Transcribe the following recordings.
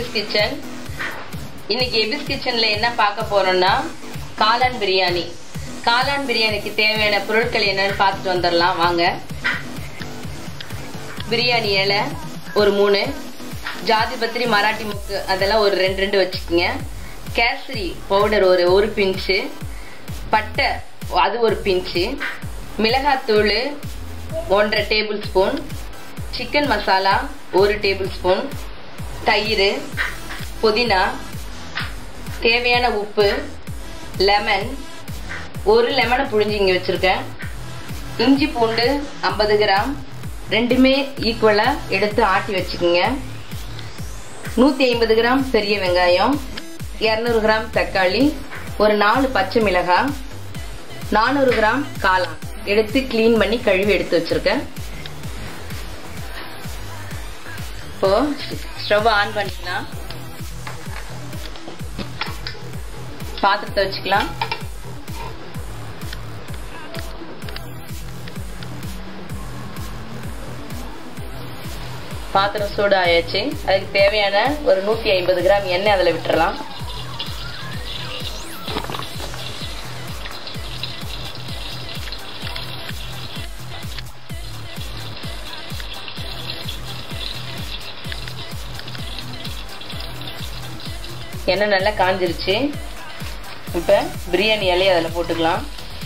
எபிஸ் kitchen இன்னைக்கு எபிஸ் கிச்சன்ல என்ன பார்க்க போறோம்னா காளான் பிரியாணி காளான் பிரியாணிக்கு தேவையான பொருட்கள் என்னன்னு பார்த்துட்டு வந்துடலாம் வாங்க பிரியாணி இலை ஒரு மூணு ஜாதி பத்திரி மராட்டி முக்கு அதெல்லாம் ஒரு ரெண்டு ரெண்டு வச்சுக்கோங்க கேசரி பவுடர் ஒரு ஒரு பிஞ்சு பட்டை அது ஒரு பிஞ்சு மிளகாத்தூள் ஒன்றரை டேபிள் ஸ்பூன் சிக்கன் மசாலா ஒரு டேபிள் ஸ்பூன் தயிர் புதினா தேவையான உப்பு லெமன் ஒரு லெமனை புழிஞ்சு இங்கே வச்சுருக்கேன் இஞ்சி பூண்டு ஐம்பது கிராம் ரெண்டுமே ஈக்குவலாக எடுத்து ஆட்டி வச்சுக்கோங்க நூற்றி ஐம்பது கிராம் பெரிய வெங்காயம் இரநூறு கிராம் தக்காளி ஒரு நாலு பச்சை மிளகாய் நானூறு கிராம் காளான் எடுத்து க்ளீன் பண்ணி கழுவி எடுத்து வச்சிருக்கேன் இப்போ ஸ்டவ் ஆன் பண்ணிக்கலாம் பாத்திரத்தை வச்சுக்கலாம் பாத்திரம் சூடு ஆயாச்சு அதுக்கு தேவையான ஒரு நூற்றி ஐம்பது கிராம் எண்ணெய் அதில் விட்டுறலாம் எண்ணெய் நல்லா காஞ்சிருச்சு இப்போ பிரியாணி இலையை அதில் போட்டுக்கலாம்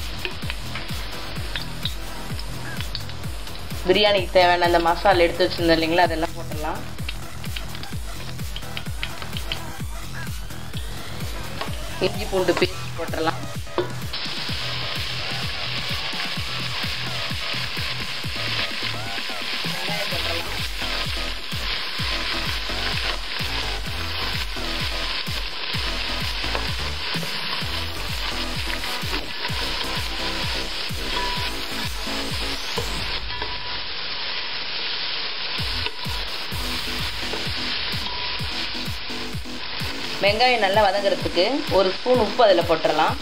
பிரியாணிக்கு தேவையான அந்த மசாலா எடுத்து வச்சிருந்தோம் இல்லைங்களா அதெல்லாம் போட்டுடலாம் இஞ்சி பூண்டு பேஸ்ட் போட்டுடலாம் வெங்காயம் நல்லா வதங்குறதுக்கு ஒரு ஸ்பூன் உப்பு அதில் போட்டுடலாம்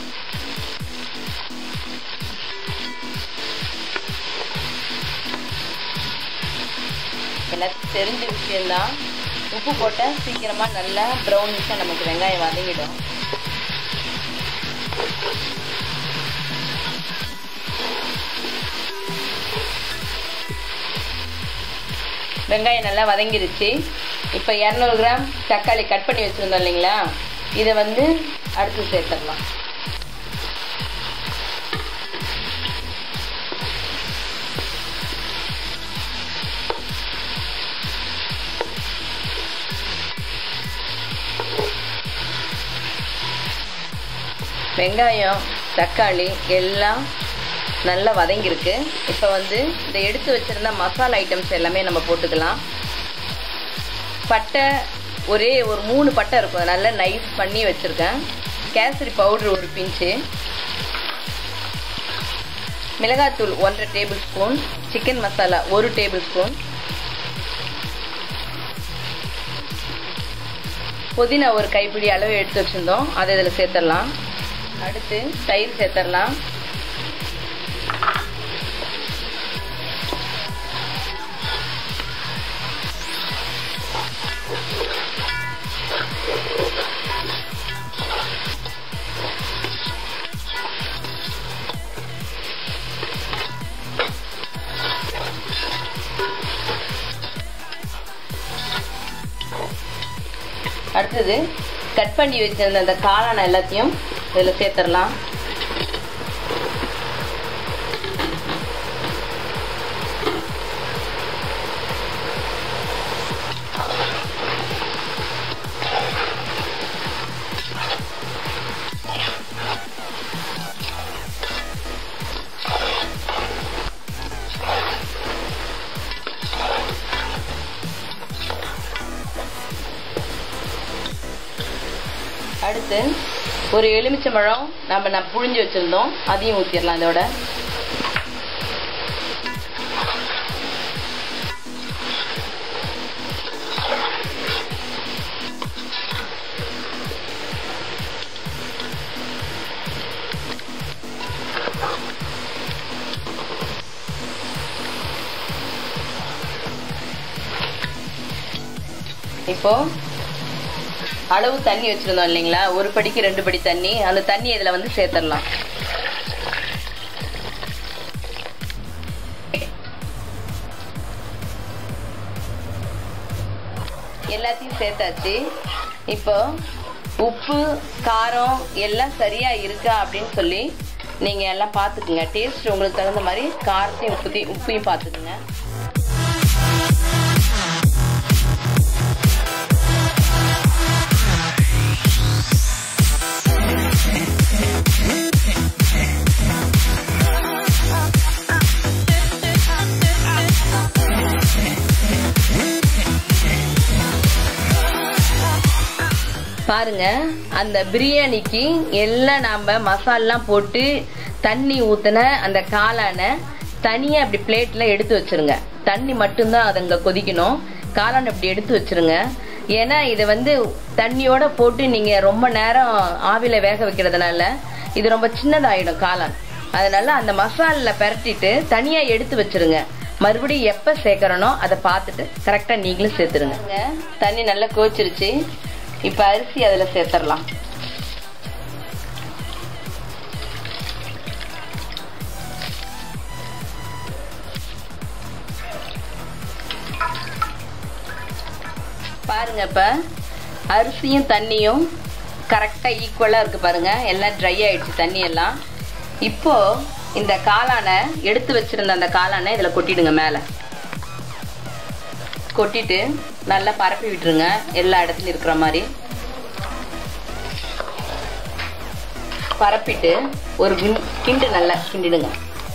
எல்லாத்துக்கும் தெரிஞ்ச விஷயம்தான் உப்பு போட்டால் சீக்கிரமாக நல்லா ப்ரௌனிஷாக நமக்கு வெங்காயம் வதங்கிடும் வெங்காயம் நல்லா வதங்கிருச்சு இப்போ இரநூறு கிராம் தக்காளி கட் பண்ணி வச்சுருந்தோம் இல்லைங்களா இதை வந்து அடுத்து சேர்த்துடலாம் வெங்காயம் தக்காளி எல்லாம் நல்லா வதங்கியிருக்கு இப்போ வந்து இந்த எடுத்து வச்சுருந்த மசாலா ஐட்டம்ஸ் எல்லாமே நம்ம போட்டுக்கலாம் பட்டை ஒரே ஒரு மூணு பட்டை இருக்கும் நல்லா நைஸ் பண்ணி வச்சுருக்கேன் கேசரி பவுட்ரு ஒரு பிஞ்சு மிளகாத்தூள் ஒன்றரை டேபிள் ஸ்பூன் சிக்கன் மசாலா ஒரு டேபிள் ஸ்பூன் புதினா ஒரு கைப்பிடி அளவு எடுத்து வச்சுருந்தோம் அதை இதில் சேர்த்துடலாம் அடுத்து தயிர் சேர்த்துடலாம் அடுத்தது கட் பண்ணி வச்சிருந்த அந்த காளான எல்லாத்தையும் இதில் சேர்த்துடலாம் அடுத்து ஒரு எலுமிச்சம்பழம் நம்ம நான் புழிஞ்சு வச்சுருந்தோம் அதையும் ஊற்றிடலாம் இதோட இப்போ அளவு தண்ணி வச்சிருந்தோம் இல்லைங்களா ஒரு படிக்கு ரெண்டு படி தண்ணி அந்த தண்ணி இதுல வந்து சேர்த்துடலாம் எல்லாத்தையும் சேர்த்தாச்சு இப்போ உப்பு காரம் எல்லாம் சரியா இருக்கா அப்படின்னு சொல்லி நீங்க எல்லாம் பார்த்துக்குங்க டேஸ்ட் உங்களுக்கு தகுந்த மாதிரி காரத்தையும் உப்பத்தையும் உப்பையும் பார்த்துக்குங்க பாருங்க அந்த பிரியாணிக்கு எல்லாம் நாம மசாலாம் போட்டு தண்ணி ஊத்துன அந்த காளான தனியா அப்படி பிளேட்ல எடுத்து வச்சிருங்க தண்ணி மட்டும்தான் அது அங்க கொதிக்கணும் காளான் அப்படி எடுத்து வச்சிருங்க ஏன்னா இதை வந்து தண்ணியோட போட்டு நீங்க ரொம்ப நேரம் ஆவில வேக வைக்கிறதுனால இது ரொம்ப சின்னதாயிடும் காளான் அதனால அந்த மசாலில் பரட்டிட்டு தனியா எடுத்து வச்சிருங்க மறுபடியும் எப்ப சேர்க்கறனோ அதை பார்த்துட்டு கரெக்டா நீங்களும் சேர்த்துருங்க தண்ணி நல்லா கோச்சிருச்சு இப்ப அரிசி அதுல சேர்த்துடலாம் பாருங்க இப்ப அரிசியும் தண்ணியும் கரெக்டா ஈக்குவலா இருக்கு பாருங்க எல்லாம் ட்ரை ஆயிடுச்சு தண்ணி எல்லாம் இப்போ இந்த காளானை எடுத்து வச்சிருந்த அந்த காளானை இதுல கொட்டிடுங்க மேல கொட்டிட்டு நல்லா பரப்பி விட்டுருங்க எல்லா இடத்துலயும் இருக்கிற மாதிரி பரப்பிட்டு ஒரு கிண்- கிண்டு நல்லா கிண்டிடுங்க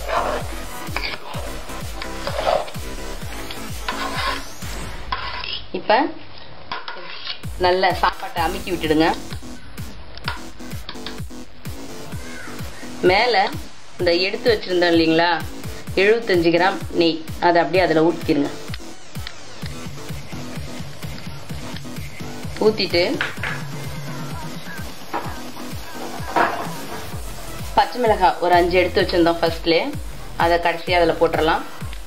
இப்ப நல்ல சாப்பாட்டை அமுக்கி விட்டுடுங்க மேல இந்த எடுத்து வச்சிருந்தோம் இல்லைங்களா எழுபத்தஞ்சு கிராம் நெய் அதை அப்படியே அதுல ஊற்றிடுங்க ஊத்திட்டு பச்சை மிளகாய் ஒரு அஞ்சு எடுத்து வச்சிருந்தோம் ஃபர்ஸ்ட்லே அதை கடைசியாக அதில் போட்டுடலாம்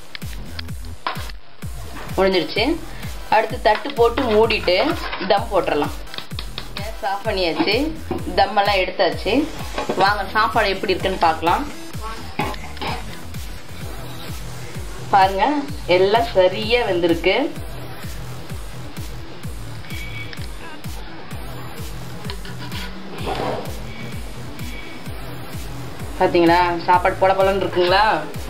முடிஞ்சிருச்சு அடுத்து தட்டு போட்டு மூடிட்டு தம் போட்டுடலாம் கேஸ் ஆஃப் பண்ணியாச்சு தம்மெல்லாம் எடுத்தாச்சு வாங்க சாப்பாடு எப்படி இருக்குன்னு பார்க்கலாம் பாருங்க எல்லாம் சரியா வெந்திருக்கு பாத்தீங்களா சாப்பாடு போல போலன்னு இருக்குங்களா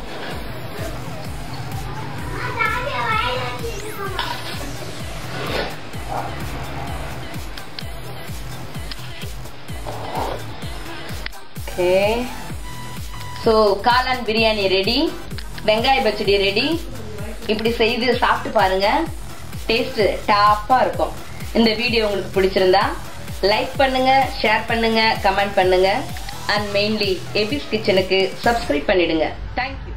ஓகே ஸோ காளான் பிரியாணி ரெடி வெங்காய பச்சடி ரெடி இப்படி செய்து சாப்பிட்டு பாருங்க டேஸ்ட் டாப்பா இருக்கும் இந்த வீடியோ உங்களுக்கு பிடிச்சிருந்தா லைக் பண்ணுங்க ஷேர் பண்ணுங்க கமெண்ட் பண்ணுங்க அண்ட் மெயின்லி எபிஸ் கிச்சனுக்கு சப்ஸ்கிரைப் பண்ணிடுங்க தேங்க்யூ